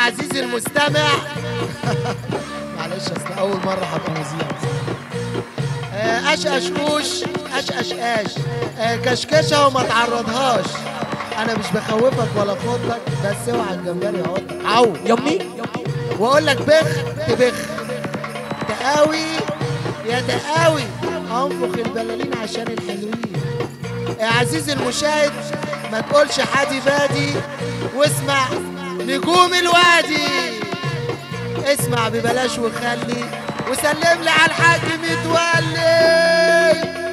عزيزي المستمع معلش اصل اول مره هبقى مذيع آه، اشقش قوش اشقش قاش آه، كشكشه وما تعرضهاش انا مش بخوفك ولا خضك بس اوعى الجمبري يقعد عو يمي واقول لك بخ تبخ تقاوي يا تقاوي انفخ البلالين عشان الحلوين يا عزيزي المشاهد ما تقولش حادي بادي واسمع نجوم الوادي اسمع ببلاش وخلي وسلم لي على الحاج متولي